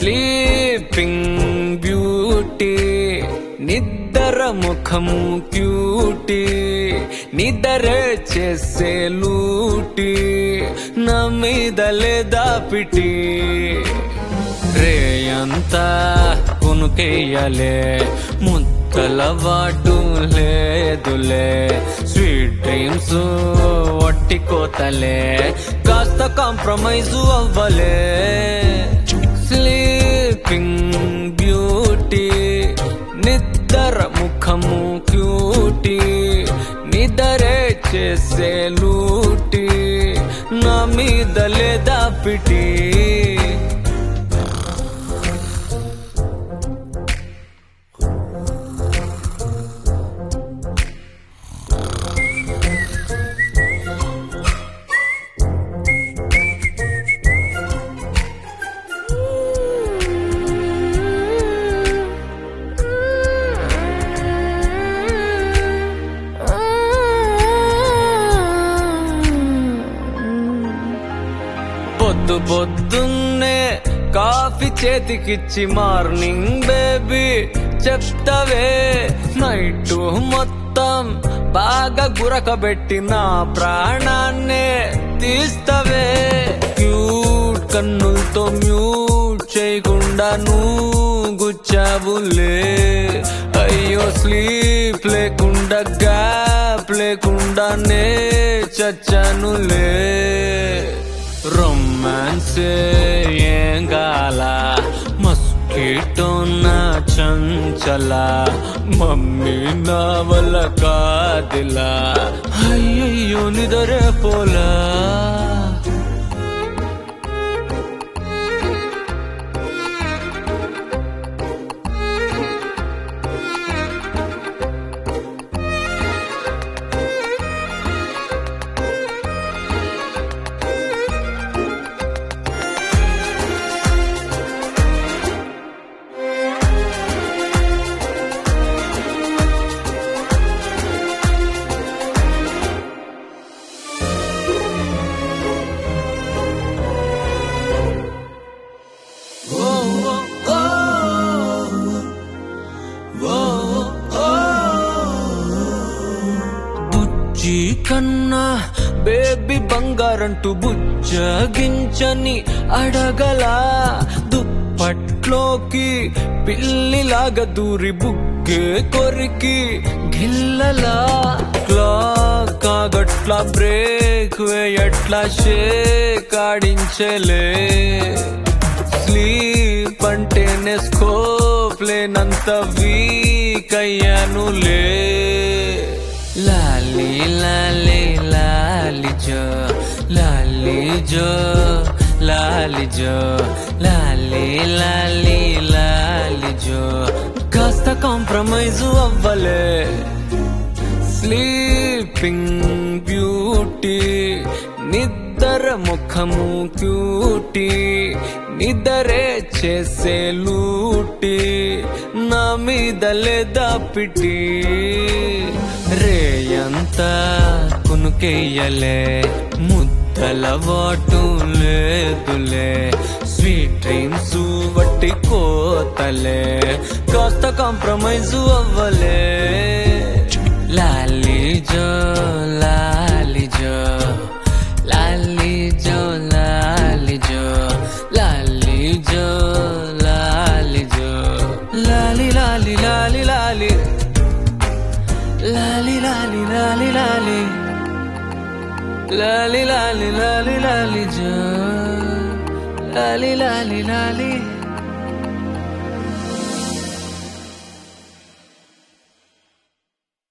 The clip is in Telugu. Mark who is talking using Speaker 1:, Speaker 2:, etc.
Speaker 1: స్లీపింగ్ బ్యూటీ నిద్ర ముఖము క్యూటీ నిద్రే చేసే లూటి నా మీద లేదా పిటి రేయంతా కొనుకెయ్యలే ముద్దల వాటు లేదులే స్వీట్ డ్రీమ్స్ వట్టి కోతలే కాస్త కాంప్రమైజ్ అవ్వలే స్లీపింగ్ బ్యూటీ నిద్ర ముఖము క్యూటీ నిద్రే చేసే లూటి నా మీద లేదా పిటి పొద్దు పొద్దున్నే కాఫీ చేతికిచ్చి మార్నింగ్ బేబీ చెప్తవే నైట్ మొత్తం బాగా గురకబెట్టి నా ప్రాణాన్నే తీస్తవే క్యూట్ కన్నులతో మ్యూట్ చేయకుండా నువ్వు గుచ్చావులే అయ్యో స్లీప్ లేకుండా గ్యాప్ లేకుండానే చచ్చానులే రొమాన్స్ ఏం గాల మస్కిటో నా చంచల మమ్మీ నా వల్ల కాదిలా అయ్యయ్యో నిదరే పోలా బుజ్జి కన్నా బేబీ బంగారంటూ బుజ్జగించని అడగలా దుప్పట్లోకి పిల్లిలాగా దూరి బుగ్గే కొరికి గిల్లలా క్లాక్ కాగట్ల బ్రేక్ వేయట్లా షేక్ ఆడించలే స్లీప్ అంటేనే స్కోప్ లేనంత వీక్ అయ్యానులే లాలి లాలి లాలి జో లాలి జో లాలి జో లాలి లాలి లాలి జో కాస్త కాంప్రమైజ్ అవ్వలే స్లీపింగ్ బ్యూటీ నిద్ర ముఖము క్యూటీ నిద్రే చేసే లూటి నా మీద లేదా పిటి రేయంతా కునుకెయ్యలే ముద్దల వాటు లేదులే స్వీట్ డ్రీమ్స్ వట్టి కోతలే కాస్త కాంప్రమైజ్ అవ్వలే లాలి జో లాలి జో లాలి జో లాలి జో లాలి జో లాలి జో లాలి లాలి లాలి లాలి లాలి లాలి లాలి లాలి లాలి లాలి లాలి లాలి జో లాలి లాలి లాలి